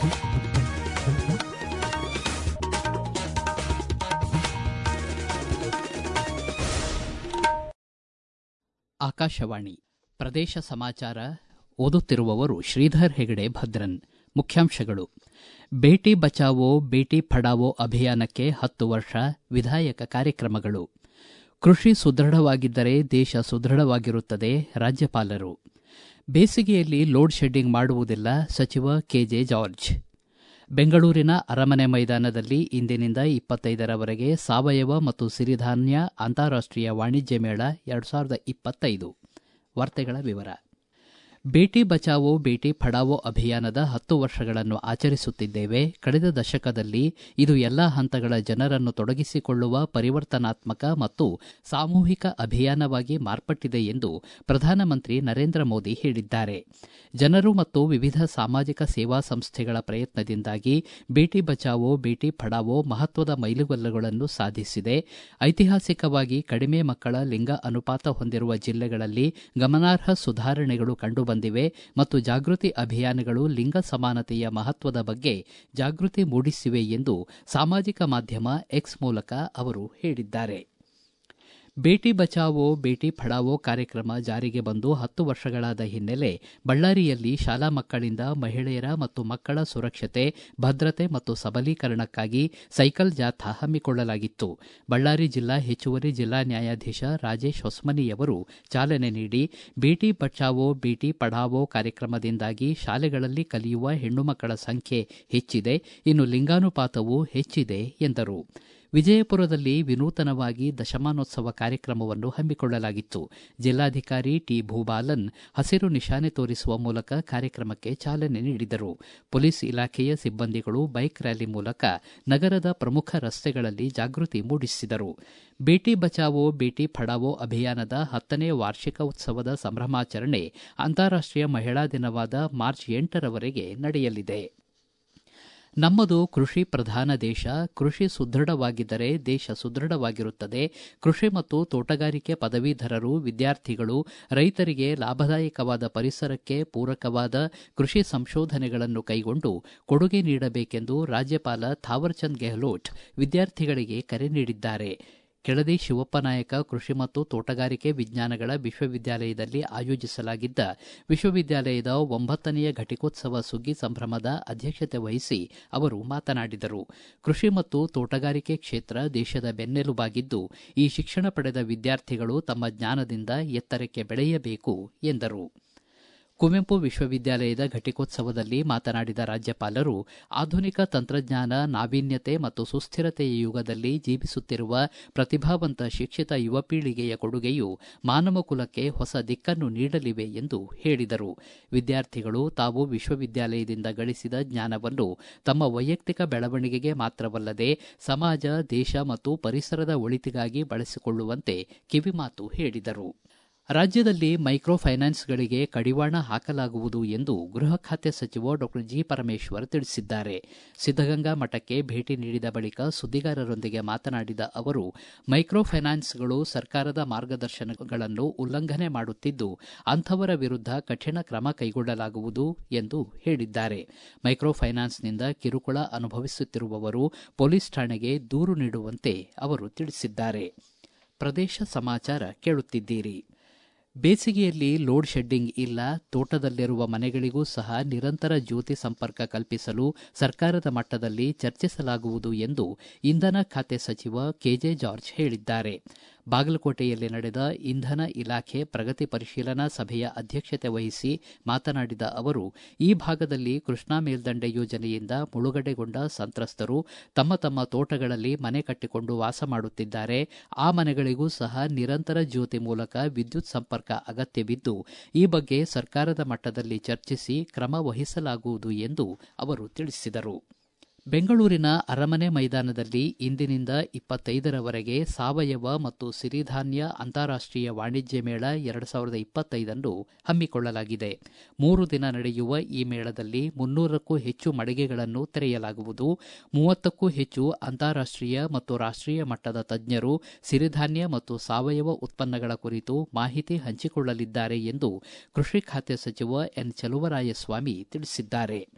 ಆಕಾಶವಾಣಿ ಪ್ರದೇಶ ಸಮಾಚಾರ ಓದುತ್ತಿರುವವರು ಶ್ರೀಧರ್ ಹೆಗಡೆ ಭದ್ರನ್ ಮುಖ್ಯಾಂಶಗಳು ಬೇಟಿ ಬಚಾವೋ ಬೇಟಿ ಪಢಾವೋ ಅಭಿಯಾನಕ್ಕೆ ಹತ್ತು ವರ್ಷ ವಿಧಾಯಕ ಕಾರ್ಯಕ್ರಮಗಳು ಕೃಷಿ ಸುದೃಢವಾಗಿದ್ದರೆ ದೇಶ ಸುದೃಢವಾಗಿರುತ್ತದೆ ರಾಜ್ಯಪಾಲರು ಬೇಸಿಗೆಯಲ್ಲಿ ಲೋಡ್ ಶೆಡ್ಡಿಂಗ್ ಮಾಡುವುದಿಲ್ಲ ಸಚಿವ ಕೆಜೆ ಜಾರ್ಜ್ ಬೆಂಗಳೂರಿನ ಅರಮನೆ ಮೈದಾನದಲ್ಲಿ ಇಂದಿನಿಂದ ಇಪ್ಪತ್ತೈದರವರೆಗೆ ಸಾವಯವ ಮತ್ತು ಸಿರಿಧಾನ್ಯ ಅಂತಾರಾಷ್ಟೀಯ ವಾಣಿಜ್ಯ ಮೇಳ ಎರಡು ಸಾವಿರದ ಇಪ್ಪತ್ತೈದು ವಾರ್ತೆಗಳ ವಿವರ ಬೇಟಿ ಬಚಾವೋ ಬೇಟಿ ಪಢಾವೋ ಅಭಿಯಾನದ ಹತ್ತು ವರ್ಷಗಳನ್ನು ಆಚರಿಸುತ್ತಿದ್ದೇವೆ ಕಳೆದ ದಶಕದಲ್ಲಿ ಇದು ಎಲ್ಲಾ ಹಂತಗಳ ಜನರನ್ನು ತೊಡಗಿಸಿಕೊಳ್ಳುವ ಪರಿವರ್ತನಾತ್ಮಕ ಮತ್ತು ಸಾಮೂಹಿಕ ಅಭಿಯಾನವಾಗಿ ಮಾರ್ಪಟ್ಟಿದೆ ಎಂದು ಪ್ರಧಾನಮಂತ್ರಿ ನರೇಂದ್ರ ಮೋದಿ ಹೇಳಿದ್ದಾರೆ ಜನರು ಮತ್ತು ವಿವಿಧ ಸಾಮಾಜಿಕ ಸೇವಾ ಸಂಸ್ಥೆಗಳ ಪ್ರಯತ್ನದಿಂದಾಗಿ ಬೇಟಿ ಬಚಾವೋ ಬೇಟಿ ಪಢಾವೋ ಮಹತ್ವದ ಮೈಲುಗಲ್ಲುಗಳನ್ನು ಸಾಧಿಸಿದೆ ಐತಿಹಾಸಿಕವಾಗಿ ಕಡಿಮೆ ಮಕ್ಕಳ ಲಿಂಗ ಅನುಪಾತ ಹೊಂದಿರುವ ಜಿಲ್ಲೆಗಳಲ್ಲಿ ಗಮನಾರ್ಹ ಸುಧಾರಣೆಗಳು ಕಂಡುಬಂದಿವೆ ಮತ್ತು ಜಾಗೃತಿ ಅಭಿಯಾನಗಳು ಲಿಂಗ ಸಮಾನತೆಯ ಮಹತ್ವದ ಬಗ್ಗೆ ಜಾಗೃತಿ ಮೂಡಿಸಿವೆ ಎಂದು ಸಾಮಾಜಿಕ ಮಾಧ್ಯಮ ಎಕ್ಸ್ ಮೂಲಕ ಅವರು ಹೇಳಿದ್ದಾರೆ ಬೇಟಿ ಬಚಾವೋ ಬೇಟಿ ಪಢಾವೋ ಕಾರ್ಯಕ್ರಮ ಜಾರಿಗೆ ಬಂದು ಹತ್ತು ವರ್ಷಗಳಾದ ಹಿನ್ನೆಲೆ ಬಳ್ಳಾರಿಯಲ್ಲಿ ಶಾಲಾ ಮಕ್ಕಳಿಂದ ಮಹಿಳೆಯರ ಮತ್ತು ಮಕ್ಕಳ ಸುರಕ್ಷತೆ ಭದ್ರತೆ ಮತ್ತು ಸಬಲೀಕರಣಕ್ಕಾಗಿ ಸೈಕಲ್ ಜಾಥಾ ಹಮ್ಮಿಕೊಳ್ಳಲಾಗಿತ್ತು ಬಳ್ಳಾರಿ ಜಿಲ್ಲಾ ಹೆಚ್ಚುವರಿ ಜಿಲ್ಲಾ ನ್ಯಾಯಾಧೀಶ ರಾಜೇಶ್ ಹೊಸ್ಮನಿಯವರು ಚಾಲನೆ ನೀಡಿ ಬೇಟಿ ಬಚಾವೋ ಬೇಟಿ ಪಢಾವೋ ಕಾರ್ಯಕ್ರಮದಿಂದಾಗಿ ಶಾಲೆಗಳಲ್ಲಿ ಕಲಿಯುವ ಹೆಣ್ಣು ಮಕ್ಕಳ ಸಂಖ್ಯೆ ಹೆಚ್ಚಿದೆ ಇನ್ನು ಲಿಂಗಾನುಪಾತವೂ ಹೆಚ್ಚಿದೆ ಎಂದರು ವಿಜಯಪುರದಲ್ಲಿ ವಿನೂತನವಾಗಿ ದಶಮಾನೋತ್ಸವ ಕಾರ್ಯಕ್ರಮವನ್ನು ಹಮ್ಮಿಕೊಳ್ಳಲಾಗಿತ್ತು ಜಿಲ್ಲಾಧಿಕಾರಿ ಟಿ ಭೂಬಾಲನ್ ಹಸಿರು ನಿಶಾನೆ ತೋರಿಸುವ ಮೂಲಕ ಕಾರ್ಯಕ್ರಮಕ್ಕೆ ಚಾಲನೆ ನೀಡಿದರು ಪೊಲೀಸ್ ಇಲಾಖೆಯ ಸಿಬ್ಬಂದಿಗಳು ಬೈಕ್ ರ್ಯಾಲಿ ಮೂಲಕ ನಗರದ ಪ್ರಮುಖ ರಸ್ತೆಗಳಲ್ಲಿ ಜಾಗೃತಿ ಮೂಡಿಸಿದರು ಬೇಟಿ ಬಚಾವೋ ಬೇಟಿ ಪಢಾವೋ ಅಭಿಯಾನದ ಹತ್ತನೇ ವಾರ್ಷಿಕ ಉತ್ಸವದ ಸಂಭ್ರಮಾಚರಣೆ ಅಂತಾರಾಷ್ಟೀಯ ಮಹಿಳಾ ದಿನವಾದ ಮಾರ್ಚ್ ಎಂಟರವರೆಗೆ ನಡೆಯಲಿದೆ ನಮ್ಮದು ಕೃಷಿ ಪ್ರಧಾನ ದೇಶ ಕೃಷಿ ಸುದೃಢವಾಗಿದ್ದರೆ ದೇಶ ಸುದೃಢವಾಗಿರುತ್ತದೆ ಕೃಷಿ ಮತ್ತು ತೋಟಗಾರಿಕೆ ಪದವೀಧರರು ವಿದ್ಯಾರ್ಥಿಗಳು ರೈತರಿಗೆ ಲಾಭದಾಯಕವಾದ ಪರಿಸರಕ್ಕೆ ಪೂರಕವಾದ ಕೃಷಿ ಸಂಶೋಧನೆಗಳನ್ನು ಕೈಗೊಂಡು ಕೊಡುಗೆ ನೀಡಬೇಕೆಂದು ರಾಜ್ಯಪಾಲ ಥಾವರ್ಚಂದ್ ಗೆಹ್ಲೋಟ್ ವಿದ್ಯಾರ್ಥಿಗಳಿಗೆ ಕರೆ ನೀಡಿದ್ದಾರೆ ಕೆಳದಿ ಶಿವಪ್ಪನಾಯಕ ಕೃಷಿ ಮತ್ತು ತೋಟಗಾರಿಕೆ ವಿಜ್ಞಾನಗಳ ವಿಶ್ವವಿದ್ಯಾಲಯದಲ್ಲಿ ಆಯೋಜಿಸಲಾಗಿದ್ದ ವಿಶ್ವವಿದ್ಯಾಲಯದ ಒಂಬತ್ತನೆಯ ಘಟಿಕೋತ್ಸವ ಸುಗ್ಗಿ ಸಂಭ್ರಮದ ಅಧ್ಯಕ್ಷತೆ ವಹಿಸಿ ಅವರು ಮಾತನಾಡಿದರು ಕೃಷಿ ಮತ್ತು ತೋಟಗಾರಿಕೆ ಕ್ಷೇತ್ರ ದೇಶದ ಬೆನ್ನೆಲುಬಾಗಿದ್ದು ಈ ಶಿಕ್ಷಣ ಪಡೆದ ವಿದ್ಯಾರ್ಥಿಗಳು ತಮ್ಮ ಜ್ಞಾನದಿಂದ ಎತ್ತರಕ್ಕೆ ಬೆಳೆಯಬೇಕು ಎಂದರು ಕುವೆಂಪು ವಿಶ್ವವಿದ್ಯಾಲಯದ ಘಟಿಕೋತ್ಸವದಲ್ಲಿ ಮಾತನಾಡಿದ ರಾಜ್ಯಪಾಲರು ಆಧುನಿಕ ತಂತ್ರಜ್ಞಾನ ನಾವೀನ್ಯತೆ ಮತ್ತು ಸುಸ್ಥಿರತೆಯ ಯುಗದಲ್ಲಿ ಜೀವಿಸುತ್ತಿರುವ ಪ್ರತಿಭಾವಂತ ಶಿಕ್ಷಿತ ಯುವ ಪೀಳಿಗೆಯ ಕೊಡುಗೆಯು ಮಾನವ ಕುಲಕ್ಕೆ ಹೊಸ ದಿಕ್ಕನ್ನು ನೀಡಲಿವೆ ಎಂದು ಹೇಳಿದರು ವಿದ್ಯಾರ್ಥಿಗಳು ತಾವು ವಿಶ್ವವಿದ್ಯಾಲಯದಿಂದ ಗಳಿಸಿದ ಜ್ಞಾನವನ್ನು ತಮ್ಮ ವೈಯಕ್ತಿಕ ಬೆಳವಣಿಗೆಗೆ ಮಾತ್ರವಲ್ಲದೆ ಸಮಾಜ ದೇಶ ಮತ್ತು ಪರಿಸರದ ಒಳಿತಿಗಾಗಿ ಬಳಸಿಕೊಳ್ಳುವಂತೆ ಕಿವಿಮಾತು ಹೇಳಿದರು ರಾಜ್ಯದಲ್ಲಿ ಮೈಕ್ರೋ ಫೈನಾನ್ಸ್ಗಳಿಗೆ ಕಡಿವಾಣ ಹಾಕಲಾಗುವುದು ಎಂದು ಗೃಹ ಖಾತೆ ಸಚಿವ ಡಾಕ್ಟರ್ ಜಿ ಪರಮೇಶ್ವರ್ ತಿಳಿಸಿದ್ದಾರೆ ಸಿದ್ದಗಂಗಾ ಮಠಕ್ಕೆ ಭೇಟಿ ನೀಡಿದ ಬಳಿಕ ಸುದ್ದಿಗಾರರೊಂದಿಗೆ ಮಾತನಾಡಿದ ಅವರು ಮೈಕ್ರೋ ಫೈನಾನ್ಸ್ಗಳು ಸರ್ಕಾರದ ಮಾರ್ಗದರ್ಶನಗಳನ್ನು ಉಲ್ಲಂಘನೆ ಮಾಡುತ್ತಿದ್ದು ಅಂಥವರ ವಿರುದ್ಧ ಕಠಿಣ ಕ್ರಮ ಕೈಗೊಳ್ಳಲಾಗುವುದು ಎಂದು ಹೇಳಿದ್ದಾರೆ ಮೈಕ್ರೋ ಫೈನಾನ್ಸ್ನಿಂದ ಕಿರುಕುಳ ಅನುಭವಿಸುತ್ತಿರುವವರು ಪೊಲೀಸ್ ಠಾಣೆಗೆ ದೂರು ನೀಡುವಂತೆ ಅವರು ತಿಳಿಸಿದ್ದಾರೆ ಪ್ರದೇಶ ಸಮಾಚಾರ ಕೇಳುತ್ತಿದ್ದೀರಿ ಬೇಸಿಗೆಯಲ್ಲಿ ಲೋಡ್ ಶೆಡ್ಡಿಂಗ್ ಇಲ್ಲ ತೋಟದಲ್ಲಿರುವ ಮನೆಗಳಿಗೂ ಸಹ ನಿರಂತರ ಜ್ಯೋತಿ ಸಂಪರ್ಕ ಕಲ್ಪಿಸಲು ಸರ್ಕಾರದ ಮಟ್ಟದಲ್ಲಿ ಚರ್ಚಿಸಲಾಗುವುದು ಎಂದು ಇಂಧನ ಖಾತೆ ಸಚಿವ ಕೆಜೆ ಜಾರ್ಜ್ ಹೇಳಿದ್ದಾರೆ ಬಾಗಲಕೋಟೆಯಲ್ಲಿ ನಡೆದ ಇಂಧನ ಇಲಾಖೆ ಪ್ರಗತಿ ಪರಿಶೀಲನಾ ಸಭೆಯ ಅಧ್ಯಕ್ಷತೆ ವಹಿಸಿ ಮಾತನಾಡಿದ ಅವರು ಈ ಭಾಗದಲ್ಲಿ ಕೃಷ್ಣಾ ಮೇಲ್ದಂಡೆ ಯೋಜನೆಯಿಂದ ಮುಳುಗಡೆಗೊಂಡ ಸಂತ್ರಸ್ತರು ತಮ್ಮ ತಮ್ಮ ತೋಟಗಳಲ್ಲಿ ಮನೆ ಕಟ್ಟಿಕೊಂಡು ವಾಸ ಮಾಡುತ್ತಿದ್ದಾರೆ ಆ ಮನೆಗಳಿಗೂ ಸಹ ನಿರಂತರ ಜ್ಯೋತಿ ಮೂಲಕ ವಿದ್ಯುತ್ ಸಂಪರ್ಕ ಅಗತ್ಯವಿದ್ದು ಈ ಬಗ್ಗೆ ಸರ್ಕಾರದ ಮಟ್ಟದಲ್ಲಿ ಚರ್ಚಿಸಿ ಕ್ರಮ ವಹಿಸಲಾಗುವುದು ಎಂದು ಅವರು ತಿಳಿಸಿದರು ಬೆಂಗಳೂರಿನ ಅರಮನೆ ಮೈದಾನದಲ್ಲಿ ಇಂದಿನಿಂದ ಇಪ್ಪತ್ತೈದರವರೆಗೆ ಸಾವಯವ ಮತ್ತು ಸಿರಿಧಾನ್ಯ ಅಂತಾರಾಷ್ಟೀಯ ವಾಣಿಜ್ಯ ಮೇಳ ಎರಡು ಸಾವಿರದ ಇಪ್ಪತ್ತೈದನ್ನು ಹಮ್ಮಿಕೊಳ್ಳಲಾಗಿದೆ ಮೂರು ದಿನ ನಡೆಯುವ ಈ ಮೇಳದಲ್ಲಿ ಮುನ್ನೂರಕ್ಕೂ ಹೆಚ್ಚು ಮಳಿಗೆಗಳನ್ನು ತೆರೆಯಲಾಗುವುದು ಮೂವತ್ತಕ್ಕೂ ಹೆಚ್ಚು ಅಂತಾರಾಷ್ಟೀಯ ಮತ್ತು ರಾಷ್ಟೀಯ ಮಟ್ಟದ ತಜ್ಞರು ಸಿರಿಧಾನ್ಯ ಮತ್ತು ಸಾವಯವ ಉತ್ಪನ್ನಗಳ ಕುರಿತು ಮಾಹಿತಿ ಹಂಚಿಕೊಳ್ಳಲಿದ್ದಾರೆ ಎಂದು ಕೃಷಿ ಖಾತೆ ಸಚಿವ ಎನ್ ಚಲುವರಾಯಸ್ವಾಮಿ ತಿಳಿಸಿದ್ದಾರೆ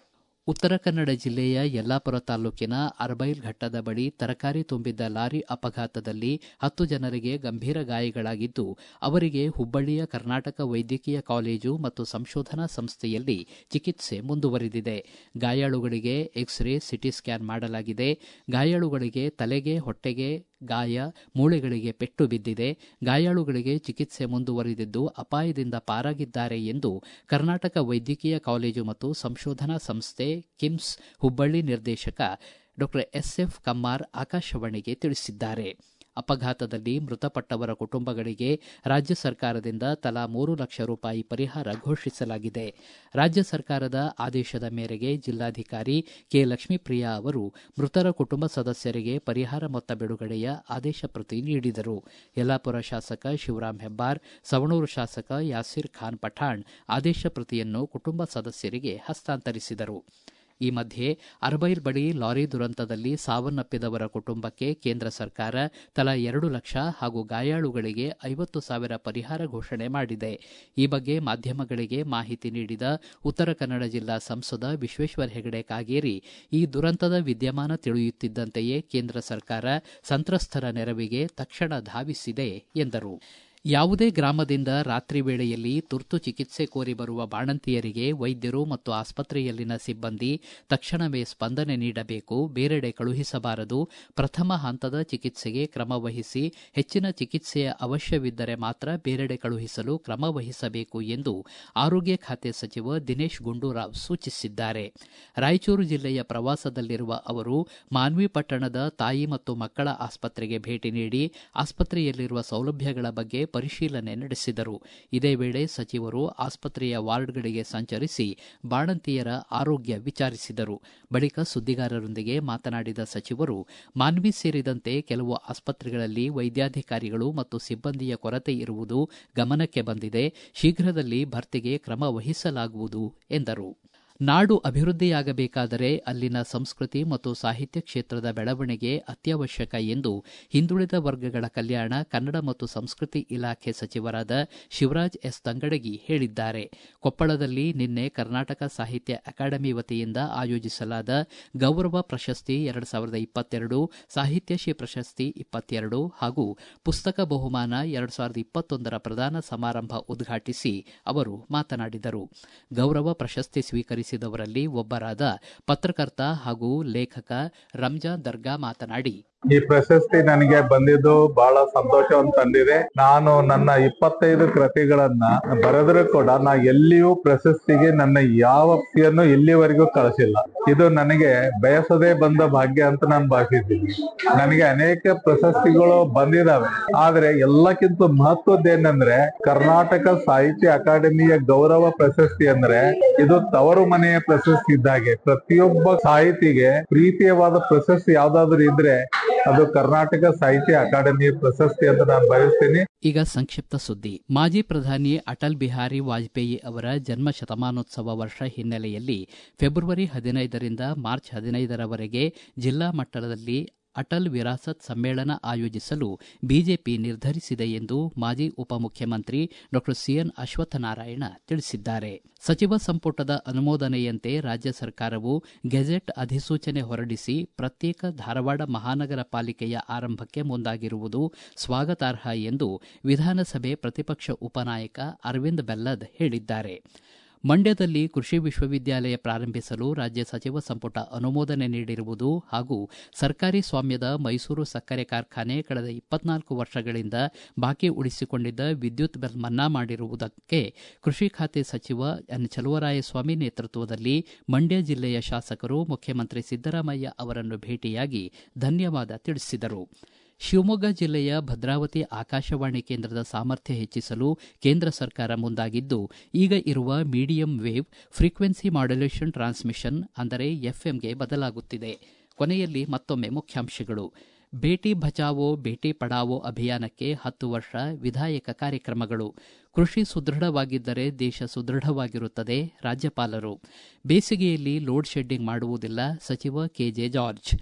ಉತ್ತರ ಕನ್ನಡ ಜಿಲ್ಲೆಯ ಯಲ್ಲಾಪುರ ತಾಲೂಕಿನ ಅರ್ಬೈಲ್ ಘಟ್ಟದ ಬಳಿ ತರಕಾರಿ ತುಂಬಿದ್ದ ಲಾರಿ ಅಪಘಾತದಲ್ಲಿ ಹತ್ತು ಜನರಿಗೆ ಗಂಭೀರ ಗಾಯಗಳಾಗಿದ್ದು ಅವರಿಗೆ ಹುಬ್ಬಳ್ಳಿಯ ಕರ್ನಾಟಕ ವೈದ್ಯಕೀಯ ಕಾಲೇಜು ಮತ್ತು ಸಂಶೋಧನಾ ಸಂಸ್ಥೆಯಲ್ಲಿ ಚಿಕಿತ್ಸೆ ಮುಂದುವರೆದಿದೆ ಗಾಯಾಳುಗಳಿಗೆ ಎಕ್ಸ್ರೇ ಸಿಟಿ ಸ್ಕ್ಯಾನ್ ಮಾಡಲಾಗಿದೆ ಗಾಯಾಳುಗಳಿಗೆ ತಲೆಗೆ ಹೊಟ್ಟೆಗೆ ಗಾಯ ಮೂಳೆಗಳಿಗೆ ಪೆಟ್ಟು ಬಿದ್ದಿದೆ ಗಾಯಾಳುಗಳಿಗೆ ಚಿಕಿತ್ಸೆ ಮುಂದುವರಿದಿದ್ದು ಅಪಾಯದಿಂದ ಪಾರಾಗಿದ್ದಾರೆ ಎಂದು ಕರ್ನಾಟಕ ವೈದ್ಯಕೀಯ ಕಾಲೇಜು ಮತ್ತು ಸಂಶೋಧನಾ ಸಂಸ್ಥೆ ಕಿಮ್ಸ್ ಹುಬ್ಬಳ್ಳಿ ನಿರ್ದೇಶಕ ಡಾಕ್ಟರ್ ಎಸ್ಎಫ್ ಕಮ್ಮಾರ್ ಆಕಾಶವಾಣಿಗೆ ತಿಳಿಸಿದ್ದಾರೆ ಅಪಘಾತದಲ್ಲಿ ಮೃತಪಟ್ಟವರ ಕುಟುಂಬಗಳಿಗೆ ರಾಜ್ಯ ಸರ್ಕಾರದಿಂದ ತಲಾ ಮೂರು ಲಕ್ಷ ರೂಪಾಯಿ ಪರಿಹಾರ ಘೋಷಿಸಲಾಗಿದೆ ರಾಜ್ಯ ಸರ್ಕಾರದ ಆದೇಶದ ಮೇರೆಗೆ ಜಿಲ್ಲಾಧಿಕಾರಿ ಕೆ ಲಕ್ಷ್ಮೀಪ್ರಿಯಾ ಅವರು ಮೃತರ ಕುಟುಂಬ ಸದಸ್ಯರಿಗೆ ಪರಿಹಾರ ಮೊತ್ತ ಬಿಡುಗಡೆಯ ಆದೇಶ ಪ್ರತಿ ನೀಡಿದರು ಯಲ್ಲಾಪುರ ಶಾಸಕ ಶಿವರಾಂ ಹೆಬ್ಬಾರ್ ಸವಣೂರು ಶಾಸಕ ಯಾಸಿರ್ ಖಾನ್ ಪಠಾಣ್ ಆದೇಶ ಪ್ರತಿಯನ್ನು ಕುಟುಂಬ ಸದಸ್ಯರಿಗೆ ಹಸ್ತಾಂತರಿಸಿದರು ಈ ಮಧ್ಯೆ ಅರ್ಬೈಲ್ ಬಳಿ ಲಾರಿ ದುರಂತದಲ್ಲಿ ಸಾವನ್ನಪ್ಪಿದವರ ಕುಟುಂಬಕ್ಕೆ ಕೇಂದ್ರ ಸರ್ಕಾರ ತಲಾ ಎರಡು ಲಕ್ಷ ಹಾಗೂ ಗಾಯಾಳುಗಳಿಗೆ ಐವತ್ತು ಸಾವಿರ ಪರಿಹಾರ ಘೋಷಣೆ ಮಾಡಿದೆ ಈ ಬಗ್ಗೆ ಮಾಧ್ಯಮಗಳಿಗೆ ಮಾಹಿತಿ ನೀಡಿದ ಉತ್ತರ ಕನ್ನಡ ಜಿಲ್ಲಾ ಸಂಸದ ವಿಶ್ವೇಶ್ವರ ಹೆಗಡೆ ಕಾಗೇರಿ ಈ ದುರಂತದ ವಿದ್ಯಮಾನ ತಿಳಿಯುತ್ತಿದ್ದಂತೆಯೇ ಕೇಂದ್ರ ಸರ್ಕಾರ ಸಂತ್ರಸ್ತರ ನೆರವಿಗೆ ತಕ್ಷಣ ಧಾವಿಸಿದೆ ಎಂದರು ಯಾವುದೇ ಗ್ರಾಮದಿಂದ ರಾತ್ರಿ ವೇಳೆಯಲ್ಲಿ ತುರ್ತು ಚಿಕಿತ್ಸೆ ಕೋರಿ ಬರುವ ಬಾಣಂತಿಯರಿಗೆ ವೈದ್ಯರು ಮತ್ತು ಆಸ್ಪತ್ರೆಯಲ್ಲಿನ ಸಿಬ್ಬಂದಿ ತಕ್ಷಣವೇ ಸ್ಪಂದನೆ ನೀಡಬೇಕು ಬೇರೆಡೆ ಕಳುಹಿಸಬಾರದು ಪ್ರಥಮ ಹಂತದ ಚಿಕಿತ್ಸೆಗೆ ಕ್ರಮ ವಹಿಸಿ ಹೆಚ್ಚಿನ ಚಿಕಿತ್ಸೆಯ ಅವಶ್ಯವಿದ್ದರೆ ಮಾತ್ರ ಬೇರೆಡೆ ಕಳುಹಿಸಲು ಕ್ರಮ ವಹಿಸಬೇಕು ಎಂದು ಆರೋಗ್ಯ ಖಾತೆ ಸಚಿವ ದಿನೇಶ್ ಗುಂಡೂರಾವ್ ಸೂಚಿಸಿದ್ದಾರೆ ರಾಯಚೂರು ಜಿಲ್ಲೆಯ ಪ್ರವಾಸದಲ್ಲಿರುವ ಅವರು ಮಾನ್ವಿ ಪಟ್ಟಣದ ತಾಯಿ ಮತ್ತು ಮಕ್ಕಳ ಆಸ್ಪತ್ರೆಗೆ ಭೇಟಿ ನೀಡಿ ಆಸ್ಪತ್ರೆಯಲ್ಲಿರುವ ಸೌಲಭ್ಯಗಳ ಬಗ್ಗೆ ಪರಿಶೀಲನೆ ನಡೆಸಿದರು ಇದೇ ವೇಳೆ ಸಚಿವರು ಆಸ್ಪತ್ರೆಯ ವಾರ್ಡ್ಗಳಿಗೆ ಸಂಚರಿಸಿ ಬಾಣಂತಿಯರ ಆರೋಗ್ಯ ವಿಚಾರಿಸಿದರು ಬಳಿಕ ಸುದ್ದಿಗಾರರೊಂದಿಗೆ ಮಾತನಾಡಿದ ಸಚಿವರು ಮಾನ್ವಿ ಸೇರಿದಂತೆ ಕೆಲವು ಆಸ್ಪತ್ರೆಗಳಲ್ಲಿ ವೈದ್ಯಾಧಿಕಾರಿಗಳು ಮತ್ತು ಸಿಬ್ಬಂದಿಯ ಕೊರತೆ ಇರುವುದು ಗಮನಕ್ಕೆ ಬಂದಿದೆ ಶೀಘ್ರದಲ್ಲಿ ಭರ್ತಿಗೆ ಕ್ರಮ ವಹಿಸಲಾಗುವುದು ಎಂದರು ನಾಡು ಅಭಿವೃದ್ಧಿಯಾಗಬೇಕಾದರೆ ಅಲ್ಲಿನ ಸಂಸ್ಕೃತಿ ಮತ್ತು ಸಾಹಿತ್ಯ ಕ್ಷೇತ್ರದ ಬೆಳವಣಿಗೆ ಅತ್ಯವಶ್ಯಕ ಎಂದು ಹಿಂದುಳಿದ ವರ್ಗಗಳ ಕಲ್ಯಾಣ ಕನ್ನಡ ಮತ್ತು ಸಂಸ್ಕೃತಿ ಇಲಾಖೆ ಸಚಿವರಾದ ಶಿವರಾಜ್ ಎಸ್ ತಂಗಡಗಿ ಹೇಳಿದ್ದಾರೆ ಕೊಪ್ಪಳದಲ್ಲಿ ನಿನ್ನೆ ಕರ್ನಾಟಕ ಸಾಹಿತ್ಯ ಅಕಾಡೆಮಿ ವತಿಯಿಂದ ಆಯೋಜಿಸಲಾದ ಗೌರವ ಪ್ರಶಸ್ತಿ ಎರಡು ಸಾವಿರದ ಇಪ್ಪತ್ತೆರಡು ಸಾಹಿತ್ಯ ಶ್ರೀ ಪ್ರಶಸ್ತಿ ಇಪ್ಪತ್ತೆರಡು ಹಾಗೂ ಪುಸ್ತಕ ಬಹುಮಾನ ಎರಡು ಸಾವಿರದ ಇಪ್ಪತ್ತೊಂದರ ಪ್ರದಾನ ಸಮಾರಂಭ ಉದ್ಘಾಟಿಸಿ ಅವರು ಮಾತನಾಡಿದರು ಗೌರವ ಪ್ರಶಸ್ತಿ ಸ್ವೀಕರಿಸಿದವರಲ್ಲಿ ಒಬ್ಬರಾದ ಪತ್ರಕರ್ತ ಹಾಗೂ ಲೇಖಕ ರಂಜಾನ್ ದರ್ಗಾ ಮಾತನಾಡಿ ಈ ಪ್ರಶಸ್ತಿ ನನಗೆ ಬಂದಿದ್ದು ಬಹಳ ಸಂತೋಷವನ್ನು ತಂದಿದೆ ನಾನು ನನ್ನ ಇಪ್ಪತ್ತೈದು ಕೃತಿಗಳನ್ನ ಬರೆದರೂ ಕೂಡ ನಾ ಎಲ್ಲಿಯೂ ಪ್ರಶಸ್ತಿಗೆ ನನ್ನ ಯಾವ ಕೃತಿಯನ್ನು ಇಲ್ಲಿವರೆಗೂ ಕಳಿಸಿಲ್ಲ ಇದು ನನಗೆ ಬಯಸದೇ ಬಂದ ಭಾಗ್ಯ ಅಂತ ನಾನು ಭಾವಿಸಿದ್ದೀನಿ ನನಗೆ ಅನೇಕ ಪ್ರಶಸ್ತಿಗಳು ಬಂದಿದಾವೆ ಆದ್ರೆ ಎಲ್ಲಕ್ಕಿಂತ ಮಹತ್ವದ್ದೇನೆಂದ್ರೆ ಕರ್ನಾಟಕ ಸಾಹಿತ್ಯ ಅಕಾಡೆಮಿಯ ಗೌರವ ಪ್ರಶಸ್ತಿ ಅಂದ್ರೆ ಇದು ತವರು ಮನೆಯ ಪ್ರಶಸ್ತಿ ಇದ್ದಾಗೆ ಪ್ರತಿಯೊಬ್ಬ ಸಾಹಿತಿಗೆ ಪ್ರೀತಿಯವಾದ ಪ್ರಶಸ್ತಿ ಯಾವ್ದಾದ್ರು ಇದ್ರೆ ಅದು ಕರ್ನಾಟಕ ಸಾಹಿತ್ಯ ಅಕಾಡೆಮಿ ಪ್ರಶಸ್ತಿ ಅಂತ ನಾನು ಬಯಸ್ತೀನಿ ಈಗ ಸಂಕ್ಷಿಪ್ತ ಸುದ್ದಿ ಮಾಜಿ ಪ್ರಧಾನಿ ಅಟಲ್ ಬಿಹಾರಿ ವಾಜಪೇಯಿ ಅವರ ಜನ್ಮ ಶತಮಾನೋತ್ಸವ ವರ್ಷ ಹಿನ್ನೆಲೆಯಲ್ಲಿ ಫೆಬ್ರವರಿ ಹದಿನೈದರಿಂದ ಮಾರ್ಚ್ ಹದಿನೈದರವರೆಗೆ ಜಿಲ್ಲಾ ಮಟ್ಟದಲ್ಲಿ ಅಟಲ್ ವಿರಾಸತ್ ಸಮ್ಮೇಳನ ಆಯೋಜಿಸಲು ಬಿಜೆಪಿ ನಿರ್ಧರಿಸಿದೆ ಎಂದು ಮಾಜಿ ಉಪಮುಖ್ಯಮಂತ್ರಿ ಡಾಕ್ಟರ್ ಸಿಎನ್ ಅಶ್ವತ್ಥನಾರಾಯಣ ತಿಳಿಸಿದ್ದಾರೆ ಸಚಿವ ಸಂಪುಟದ ಅನುಮೋದನೆಯಂತೆ ರಾಜ್ಯ ಸರ್ಕಾರವು ಗೆಜೆಟ್ ಅಧಿಸೂಚನೆ ಹೊರಡಿಸಿ ಪ್ರತ್ಯೇಕ ಧಾರವಾಡ ಮಹಾನಗರ ಪಾಲಿಕೆಯ ಆರಂಭಕ್ಕೆ ಮುಂದಾಗಿರುವುದು ಸ್ವಾಗತಾರ್ಹ ಎಂದು ವಿಧಾನಸಭೆ ಪ್ರತಿಪಕ್ಷ ಉಪನಾಯಕ ಅರವಿಂದ್ ಬೆಲ್ಲದ್ ಹೇಳಿದ್ದಾರೆ ಮಂಡ್ಯದಲ್ಲಿ ಕೃಷಿ ವಿಶ್ವವಿದ್ಯಾಲಯ ಪ್ರಾರಂಭಿಸಲು ರಾಜ್ಯ ಸಚಿವ ಸಂಪುಟ ಅನುಮೋದನೆ ನೀಡಿರುವುದು ಹಾಗೂ ಸರ್ಕಾರಿ ಸ್ವಾಮ್ಯದ ಮೈಸೂರು ಸಕ್ಕರೆ ಕಾರ್ಖಾನೆ ಕಳೆದ ಇಪ್ಪತ್ನಾಲ್ಕು ವರ್ಷಗಳಿಂದ ಬಾಕಿ ಉಳಿಸಿಕೊಂಡಿದ್ದ ವಿದ್ಯುತ್ ಬಿಲ್ ಮನ್ನಾ ಮಾಡಿರುವುದಕ್ಕೆ ಕೃಷಿ ಖಾತೆ ಸಚಿವ ಎನ್ ಚಲುವರಾಯಸ್ವಾಮಿ ನೇತೃತ್ವದಲ್ಲಿ ಮಂಡ್ಯ ಜಿಲ್ಲೆಯ ಶಾಸಕರು ಮುಖ್ಯಮಂತ್ರಿ ಸಿದ್ದರಾಮಯ್ಯ ಅವರನ್ನು ಭೇಟಿಯಾಗಿ ಧನ್ಯವಾದ ತಿಳಿಸಿದರು ಶಿವಮೊಗ್ಗ ಜಿಲ್ಲೆಯ ಭದ್ರಾವತಿ ಆಕಾಶವಾಣಿ ಕೇಂದ್ರದ ಸಾಮರ್ಥ್ಯ ಹೆಚ್ಚಿಸಲು ಕೇಂದ್ರ ಸರ್ಕಾರ ಮುಂದಾಗಿದ್ದು ಈಗ ಇರುವ medium wave frequency modulation transmission ಅಂದರೆ ಎಫ್ಎಂಗೆ ಬದಲಾಗುತ್ತಿದೆ ಕೊನೆಯಲ್ಲಿ ಮತ್ತೊಮ್ಮೆ ಮುಖ್ಯಾಂಶಗಳು ಬೇಟಿ ಬಚಾವೋ ಬೇಟಿ ಪಡಾವೋ ಅಭಿಯಾನಕ್ಕೆ ಹತ್ತು ವರ್ಷ ವಿಧಾಯಕ ಕಾರ್ಯಕ್ರಮಗಳು ಕೃಷಿ ಸುದೃಢವಾಗಿದ್ದರೆ ದೇಶ ಸುದೃಢವಾಗಿರುತ್ತದೆ ರಾಜ್ಯಪಾಲರು ಬೇಸಿಗೆಯಲ್ಲಿ ಲೋಡ್ ಶೆಡ್ಡಿಂಗ್ ಮಾಡುವುದಿಲ್ಲ ಸಚಿವ ಕೆಜೆ ಜಾರ್ಜ್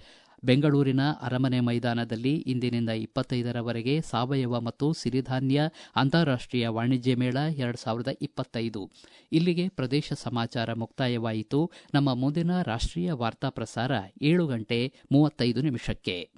ಬೆಂಗಳೂರಿನ ಅರಮನೆ ಮೈದಾನದಲ್ಲಿ ಇಂದಿನಿಂದ ಇಪ್ಪತ್ತೈದರವರೆಗೆ ಸಾವಯವ ಮತ್ತು ಸಿರಿಧಾನ್ಯ ಅಂತಾರಾಷ್ಟೀಯ ವಾಣಿಜ್ಯ ಮೇಳ ಎರಡು ಸಾವಿರದ ಇಪ್ಪತ್ತೈದು ಇಲ್ಲಿಗೆ ಪ್ರದೇಶ ಸಮಾಚಾರ ಮುಕ್ತಾಯವಾಯಿತು ನಮ್ಮ ಮುಂದಿನ ರಾಷ್ಟೀಯ ವಾರ್ತಾ ಪ್ರಸಾರ ಏಳು ಗಂಟೆ ಮೂವತ್ತೈದು ನಿಮಿಷಕ್ಕೆ